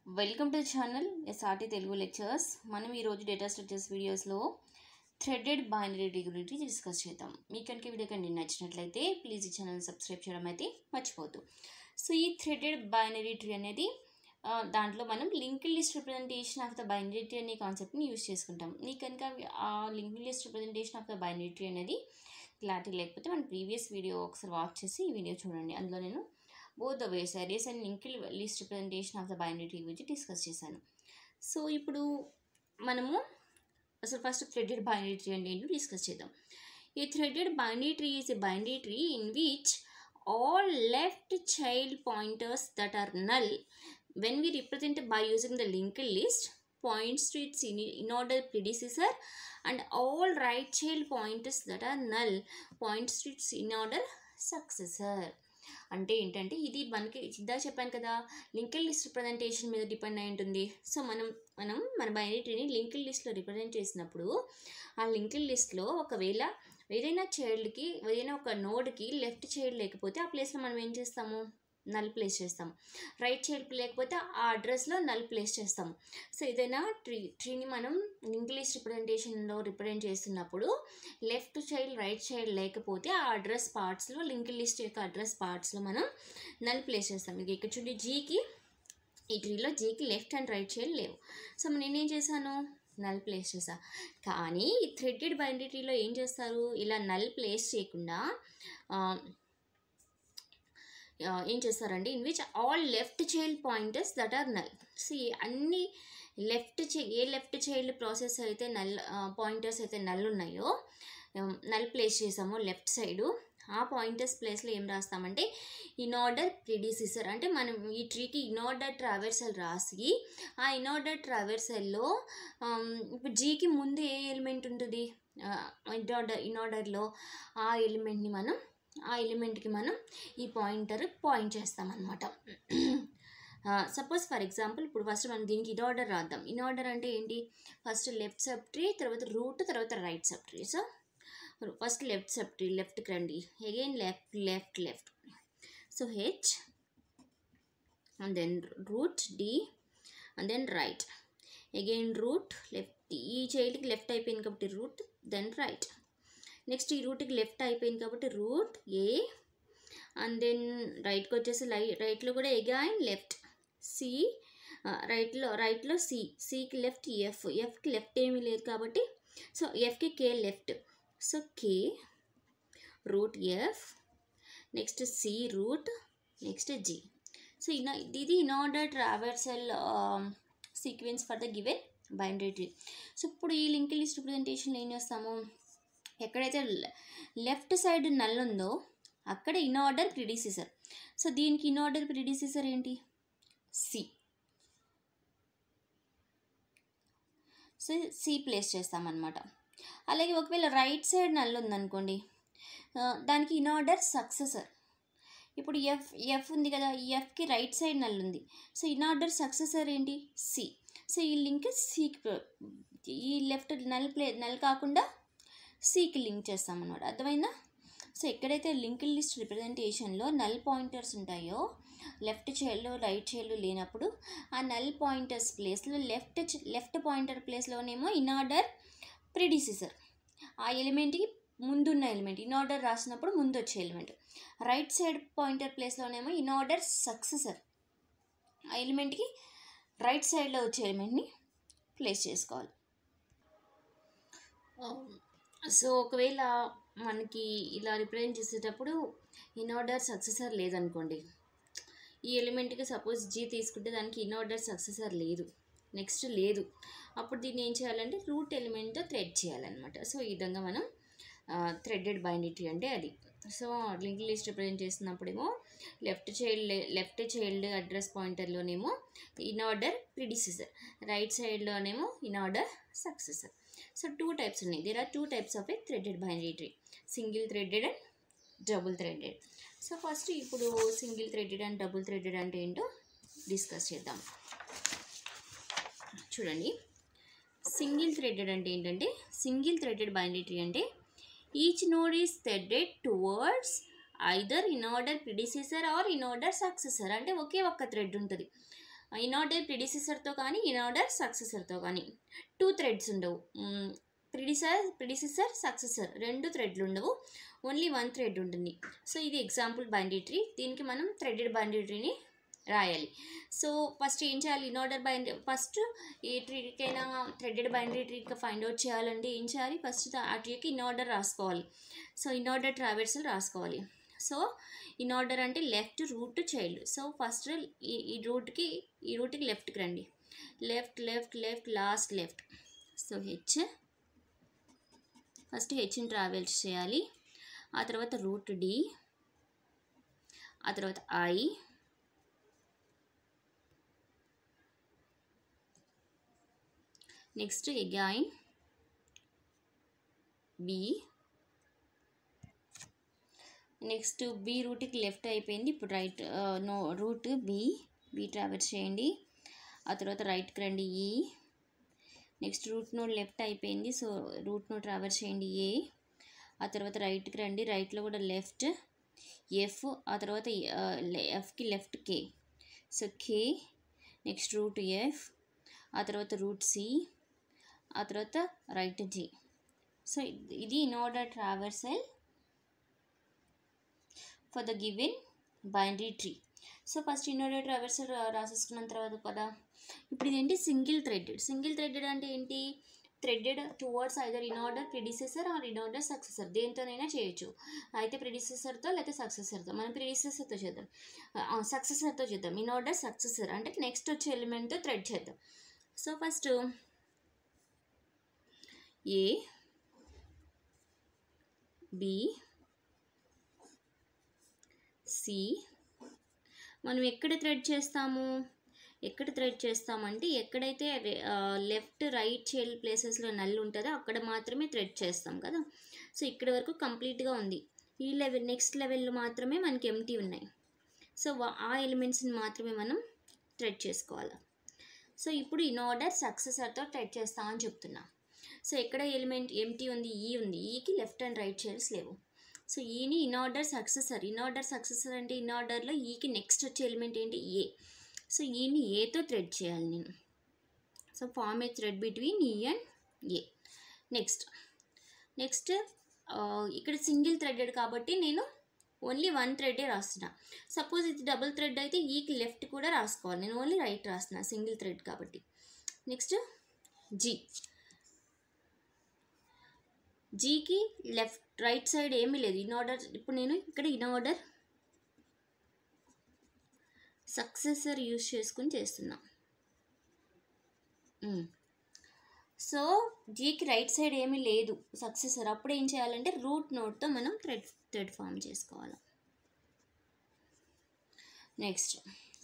welcome to channel SRT Telugu lectures మనం ఈరోజు data structures వీడియోస్లో థ్రెడెడ్ బైనరీ గురించి డిస్కస్ చేద్దాం మీకు కనుక వీడియో కనుక నచ్చినట్లయితే ప్లీజ్ ఈ ఛానల్ సబ్స్క్రైబ్ చేయడం అయితే మర్చిపోవద్దు సో ఈ థ్రెడెడ్ బైనరీ ట్రీ అనేది ఆ, దాంట్లో మనం link list representation of the binary tree అనే కాన్సెప్ట్ని యూస్ చేసుకుంటాం నీకు కనుక ఆ link list representation of the binary tree అనేది క్లారిటీ లేకపోతే మన ప్రీవియస్ వీడియో ఒకసారి వాచ్ చేసి ఈ వీడియో చూడండి అందులో నేను both the ways arrays and link list representation of the binary tree గురించి డిస్కస్ చేశాను సో ఇప్పుడు మనము అసలు ఫస్ట్ థ్రెడెడ్ బైనరీ ట్రీ అంటే ఏంటో డిస్కస్ చేద్దాం ఈ threaded binary tree is a binary tree in which all left child pointers that are null when we represent by using the linked list points to its in, in order predecessor and all right child pointers that are null points to its in order successor అంటే ఏంటంటే ఇది మనకి ఇందాక చెప్పాను కదా linked list representation మీద depend అయి ఉంటుంది సో మనం మనం మన బైనరీని లింక్డ్ లిస్ట్లో రిప్రజెంట్ చేసినప్పుడు ఆ లింక్డ్ లిస్ట్లో ఒకవేళ ఏదైనా చైల్డ్కి ఏదైనా ఒక నోడ్కి లెఫ్ట్ చైల్డ్ లేకపోతే ఆ ప్లేస్లో మనం ఏం చేస్తాము నల్ ప్లేస్ చేస్తాం రైట్ చైల్డ్ లేకపోతే ఆ అడ్రస్లో నల్ ప్లేస్ చేస్తాం సో ఏదైనా ట్రీ ట్రీని మనం ఇంగ్లీష్ రిప్రజెంటేషన్లో రిప్రజెంట్ చేస్తున్నప్పుడు లెఫ్ట్ చైల్డ్ రైట్ చైల్డ్ లేకపోతే ఆ అడ్రస్ పార్ట్స్లో లింక్ లిస్ట్ యొక్క అడ్రస్ పార్ట్స్లో మనం నల్ ప్లేస్ చేస్తాం ఇక ఇక్కడ చూడండి జీకి ఈ ట్రీలో జీకి లెఫ్ట్ అండ్ రైట్ చైల్డ్ లేవు సో నేనేం చేశాను నల్ ప్లేస్ చేసా కానీ ఈ థ్రెడెడ్ బైనరీ ట్రీలో ఏం చేస్తారు ఇలా నల్ ప్లేస్ చేయకుండా ఆ, ఆ, ఏం చేస్తారండి in which all left child pointers that are null సి అన్ని లెఫ్ట్ చే ఏ లెఫ్ట్ చైల్డ్ ప్రాసెస్ అయితే నల్ పాయింటర్స్ అయితే నల్ ఉన్నాయో నల్ ప్లేస్ చేసామో లెఫ్ట్ సైడు ఆ పాయింటర్స్ ప్లేస్లో ఏం రాస్తామంటే ఇన్ ఆర్డర్ ప్రిడిసిసర్ అంటే మనం ఈ ట్రీకి ఇన్ ఆర్డర్ ట్రావెర్సల్ రాసి ఆ ఇన్ ఆర్డర్ ట్రావెర్సల్లో ఇప్పుడు జీకి ముందు ఏ ఎలిమెంట్ ఉంటుంది ఇన్ ఆర్డర్ ఇన్ ఆర్డర్లో ఆ ఎలిమెంట్ని మనం ఆ ఎలిమెంట్కి మనం ఈ పాయింటర్ పాయింట్ చేస్తామన్నమాట సపోజ్ ఫర్ ఎగ్జాంపుల్ ఇప్పుడు ఫస్ట్ మనం దీనికి ఇన్ ఆర్డర్ రాద్దాం ఇన్ ఆర్డర్ అంటే ఏంటి ఫస్ట్ లెఫ్ట్ సబ్ ట్రీ తర్వాత రూట్ తర్వాత right subtree so first left subtree లెఫ్ట్కి రండి again left left left so H and then root D and then right again root left ఈ చైల్డ్కి left అయిపోయింది కాబట్టి route then right next ఈ రూట్కి left అయిపోయింది కాబట్టి route A and then రైట్కి వచ్చేసి లై రైట్లో కూడా ఎగైన్ లెఫ్ట్ సి రైట్లో రైట్లో సి సికి లెఫ్ట్ ఎఫ్ ఎఫ్కి లెఫ్ట్ ఏమీ లేదు కాబట్టి సో ఎఫ్కి K left so K root F next C root next G so in ఇది in order traversal sequence for the given binary tree so ఇప్పుడు ఈ లింక్ లిస్ట్ రిప్రజెంటేషన్ ఏం చేస్తాము ఎక్కడైతే లెఫ్ట్ సైడ్ నల్ ఉందో అక్కడ ఇన్ ఆర్డర్ ప్రిడిసిసర్ సో దీనికి in order predecessor ఏంటి సి సో సి ప్లేస్ చేస్తామన్నమాట అలాగే ఒకవేళ రైట్ సైడ్ నల్ ఉందనుకోండి ఆ, దానికి ఇన్ ఆర్డర్ సక్సెసర్ ఇప్పుడు ఎఫ్ ఎఫ్ ఉంది కదా ఈ ఎఫ్కి రైట్ సైడ్ నల్ ఉంది సో ఇన్ ఆర్డర్ సక్సెసర్ ఏంటి సి సో ఈ లింక్ సికి ఈ లెఫ్ట్ నల్ ప్లే నల్ కాకుండా సికి లింక్ చేస్తామన్నమాట అర్థమైందా సో ఎక్కడైతే లింక్ లిస్ట్ రిప్రజెంటేషన్లో నల్ పాయింటర్స్ ఉంటాయో లెఫ్ట్ చైల్డ్ రైట్ చైల్డ్ లేనప్పుడు ఆ నల్ పాయింటర్స్ ప్లేస్లో లెఫ్ట్ లెఫ్ట్ పాయింటర్ ప్లేస్లోనేమో ఇన్ ఆర్డర్ ప్రిడిసిసర్ ఆ ఎలిమెంట్కి ముందున్న ఎలిమెంట్ ఇన్ ఆర్డర్ రాసినప్పుడు ముందు వచ్చే ఎలిమెంట్ రైట్ సైడ్ పాయింటర్ ప్లేస్లోనేమో ఇన్ ఆర్డర్ సక్సెసర్ ఆ ఎలిమెంట్కి రైట్ సైడ్లో వచ్చే ఎలిమెంట్ని ప్లేస్ చేసుకోవాలి సో ఒకవేళ మనకి ఇలా రిప్రజెంట్ చేసేటప్పుడు ఇన్ ఆర్డర్ సక్సెసర్ లేదనుకోండి ఈ ఎలిమెంట్కి సపోజ్ జీ తీసుకుంటే దానికి ఇన్ ఆర్డర్ సక్సెసర్ లేదు నెక్స్ట్ లేదు అప్పుడు దీన్ని ఏం చేయాలంటే రూట్ ఎలిమెంట్తో థ్రెడ్ చేయాలన్నమాట సో ఈ విధంగా మనం థ్రెడెడ్ బైనరీ అంటే అది సో లింక్ లిస్ట్ రిప్రజెంట్ చేస్తున్నప్పుడేమో left child left child address పాయింటర్లోనేమో ఇన్ ఆర్డర్ ప్రిడిసిసర్ రైట్ సైడ్లోనేమో in order successor so two types ఉన్నాయి there are two types of a threaded binary tree single threaded and double threaded so first ఇప్పుడు single threaded and double threaded అంటే ఏంటో discuss చేద్దాం చూడండి single threaded అంటే ఏంటంటే single threaded binary tree అంటే each node is threaded towards either in order predecessor or in order successor అంటే ఒకే ఒక్క థ్రెడ్ ఉంటుంది ఇన్ ఆర్డర్ ప్రిడిసెసర్తో కానీ ఇన్ ఆర్డర్ సక్సెసర్తో కానీ టూ థ్రెడ్స్ ఉండవు ప్రిడిసర్ ప్రిడిసెసర్ సక్సెసర్ రెండు థ్రెడ్లు ఉండవు ఓన్లీ వన్ థ్రెడ్ ఉంటుంది సో ఇది ఎగ్జాంపుల్ బైండరీ ట్రీ దీనికి మనం థ్రెడెడ్ బైండరీ ట్రీని రాయాలి సో ఫస్ట్ ఏం చేయాలి ఇన్ ఆర్డర్ బైండరీ ఫస్ట్ ఏ ట్రీకైనా థ్రెడెడ్ బైండరీ ట్రీకి ఫైండ్ అవుట్ చేయాలంటే ఏం చేయాలి ఫస్ట్ ఆ ట్రీకి ఇన్ ఆర్డర్ రాసుకోవాలి సో ఇన్ ఆర్డర్ ట్రావెల్స్లు రాసుకోవాలి సో ఇన్ ఆర్డర్ అంటే left root child so first ఈ ఈ రూట్కి ఈ రూట్కి లెఫ్ట్కి రండి left left left last left so H first హెచ్ని ట్రావెల్స్ చేయాలి ఆ తర్వాత రూట్ డి ఆ తర్వాత I next again B next B రూట్కి లెఫ్ట్ అయిపోయింది ఇప్పుడు right no root B B traverse చేయండి ఆ తర్వాత రైట్కి రండి ఈ నెక్స్ట్ రూట్ నోడ్ లెఫ్ట్ అయిపోయింది సో రూట్ నోడ్ ట్రావెల్స్ చేయండి ఏ ఆ తర్వాత రైట్కి రండి రైట్లో కూడా లెఫ్ట్ ఎఫ్ ఆ తర్వాత ఎఫ్కి left K so K next root F ఆ తర్వాత రూట్ సి ఆ తర్వాత రైట్ జి సో ఇది in order traversal for the given binary tree so first in order traversal రాసేసుకున్న తర్వాత కదా ఇప్పుడు ఇదేంటి సింగిల్ థ్రెడెడ్ సింగిల్ థ్రెడెడ్ అంటే ఏంటి threaded towards either in order predecessor or in order successor దేంతోనైనా చేయొచ్చు అయితే ప్రిడిసెసర్తో లేకపోతే సక్సెసర్తో మనం ప్రిడిసెసర్తో చేద్దాం సక్సెసర్తో చేద్దాం ఇన్ ఆర్డర్ సక్సెసర్ అంటే నెక్స్ట్ వచ్చే ఎలిమెంట్తో థ్రెడ్ చేద్దాం so first A B C మనం ఎక్కడ థ్రెడ్ చేస్తాము ఎక్కడ థ్రెడ్ చేస్తామంటే ఎక్కడైతే లెఫ్ట్ రైట్ చైల్డ్ ప్లేసెస్లో నల్లు ఉంటుందో అక్కడ మాత్రమే థ్రెడ్ చేస్తాం కదా సో ఇక్కడ వరకు కంప్లీట్గా ఉంది ఈ లెవెల్ నెక్స్ట్ లెవెల్లో మాత్రమే మనకి ఎంటీ ఉన్నాయి సో ఆ ఎలిమెంట్స్ని మాత్రమే మనం థ్రెడ్ చేసుకోవాలి సో ఇప్పుడు ఇన్ ఆర్డర్ సక్సెసర్తో థ్రెడ్ చేస్తామని చెప్తున్నా సో ఎక్కడ ఎలిమెంట్ ఎంటీ ఉంది ఈ ఉంది ఈకి లెఫ్ట్ అండ్ రైట్ చైల్డ్స్ లేవు సో ఈని in order successor in order successor అంటే ఇన్ ఆర్డర్లో ఈకి నెక్స్ట్ వచ్చే ఎలిమెంట్ ఏంటి ఏ సో ఈని ఏతో థ్రెడ్ చేయాలి నేను so form a thread between E and A next next ఇక్కడ సింగిల్ థ్రెడెడ్ కాబట్టి నేను ఓన్లీ వన్ థ్రెడే రాస్తున్నా సపోజ్ ఇది డబుల్ థ్రెడ్ అయితే ఈకి లెఫ్ట్ కూడా రాసుకోవాలి నేను ఓన్లీ రైట్ రాస్తున్నా సింగిల్ థ్రెడ్ కాబట్టి నెక్స్ట్ జీ జీకి లెఫ్ట్ రైట్ సైడ్ ఏమీ లేదు ఇన్ ఆర్డర్ ఇప్పుడు నేను ఇక్కడ ఇన్ ఆర్డర్ సక్సెసర్ యూస్ చేసుకుని చేస్తున్నా సో జీకి రైట్ సైడ్ ఏమీ లేదు సక్సెసర్ అప్పుడు ఏం చేయాలంటే రూట్ నోట్తో మనం థ్రెడ్ థ్రెడ్ ఫామ్ చేసుకోవాలి నెక్స్ట్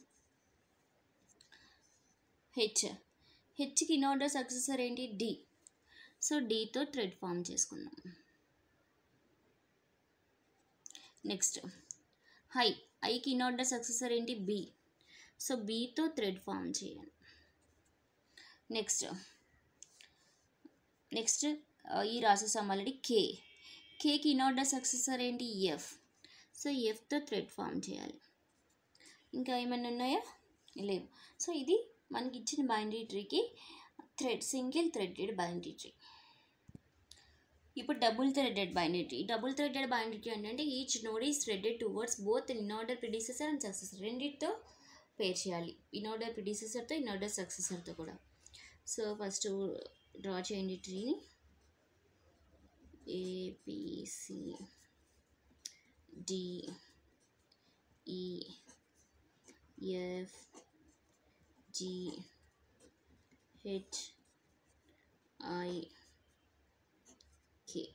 హెచ్ హెచ్కి ఇన్ ఆర్డర్ సక్సెసర్ ఏంటి డి సో డీతో థ్రెడ్ ఫామ్ చేసుకుందాం నెక్స్ట్ హై ఐకి ఇన్ ఆర్డర్ సక్సెసర్ ఏంటి బి సో బీతో థ్రెడ్ ఫామ్ చేయండి నెక్స్ట్ నెక్స్ట్ ఈ రాసేసాం ఆల్రెడీ కే కేకి ఇన్ ఆర్డర్ సక్సెసర్ ఏంటి ఎఫ్ సో ఎఫ్తో థ్రెడ్ ఫామ్ చేయాలి ఇంకా ఏమైనా ఉన్నాయా లేవు సో ఇది మనకి ఇచ్చిన బైండరీ ట్రీకి thread single threaded binary tree ఇప్పుడు double threaded binary tree double threaded binary tree అంటే each node is threaded towards both in order predecessor and successor రెండింటితో పేర్ చేయాలి ఇన్ ఆర్డర్ ప్రిడిసెసర్తో ఇన్ ఆర్డర్ సక్సెసర్తో కూడా సో ఫస్ట్ డ్రా చేయండి ట్రీని A B C D E F G H I K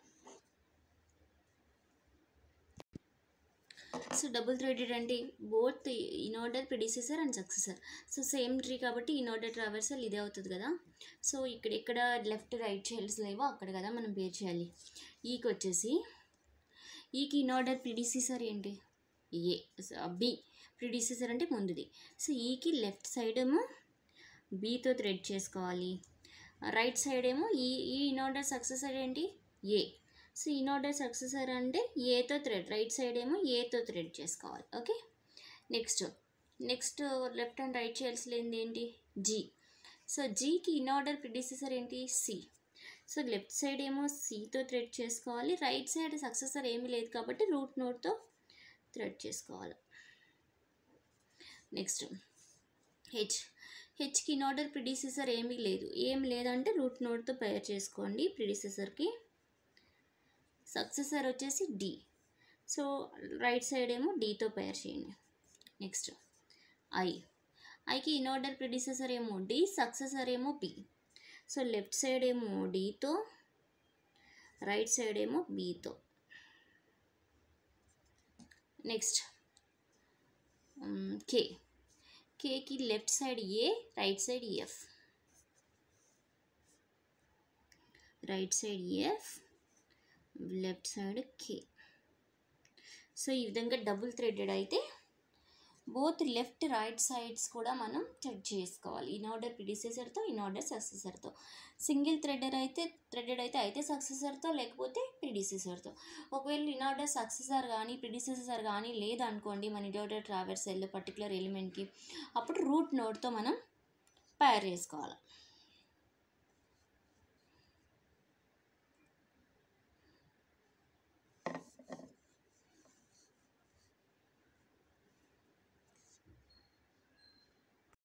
so double threaded అంటే both in order predecessor and successor so same tree కాబట్టి in order traversal ఇదే అవుతుంది కదా సో ఇక్కడ ఎక్కడ లెఫ్ట్ రైట్ చైల్డ్స్ లేవో అక్కడ కదా మనం పేర్ చేయాలి ఈకి వచ్చేసి ఈకి ఇన్ ఆర్డర్ ప్రిడిసెసర్ ఏంటి ఏ బి ప్రిడిసెసర్ అంటే ముందుది సో ఈకి లెఫ్ట్ సైడ్ ఏమో బీతో థ్రెడ్ చేసుకోవాలి రైట్ సైడ్ ఏమో E E in order successor ఏంటి A so in order successor అంటే ఏతో థ్రెడ్ రైట్ సైడ్ ఏమో ఏతో థ్రెడ్ చేసుకోవాలి okay next next left and right చేయాల్సింది ఏంటి జీ సో జీకి ఇన్ ఆర్డర్ ప్రిడిసెసర్ ఏంటి సి సో లెఫ్ట్ సైడ్ ఏమో సితో థ్రెడ్ చేసుకోవాలి రైట్ సైడ్ సక్సెసర్ ఏమీ లేదు కాబట్టి రూట్ నోట్తో థ్రెడ్ చేసుకోవాలి నెక్స్ట్ హెచ్ హెచ్కి ఇన్ ఆర్డర్ ప్రిడిసెసర్ ఏమీ లేదు ఏం లేదంటే రూట్ నోట్తో పేర్ చేసుకోండి ప్రిడిసెసర్కి సక్సెసర్ వచ్చేసి డి సో రైట్ సైడ్ ఏమో డీతో పేర్ చేయండి నెక్స్ట్ ఐ ఐకి ఇన్ ఆర్డర్ ప్రిడిసెసర్ ఏమో డి సక్సెసర్ ఏమో బి సో లెఫ్ట్ సైడ్ ఏమో డితో రైట్ సైడ్ ఏమో బితో నెక్స్ట్ కే కేకి left side A right side F right side F left side K so ఈ విధంగా డబుల్ థ్రెడెడ్ అయితే బోత్ లెఫ్ట్ రైట్ సైడ్స్ కూడా మనం థ్రెడ్ చేసుకోవాలి ఇన్ ఆర్డర్ ప్రిడిసెసర్తో ఇన్ ఆర్డర్ సక్సెసర్తో సింగిల్ థ్రెడర్ అయితే థ్రెడెడ్ అయితే అయితే సక్సెసర్తో లేకపోతే ప్రిడిసెసర్తో ఒకవేళ ఇన్ ఆర్డర్ సక్సెసర్ కానీ ప్రిడిసెసర్ కానీ లేదనుకోండి మన ఇన్ ఆర్డర్ ట్రావెర్స్ ఎల్ పర్టికులర్ ఎలిమెంట్కి అప్పుడు రూట్ నోట్తో మనం పేర్ చేసుకోవాలి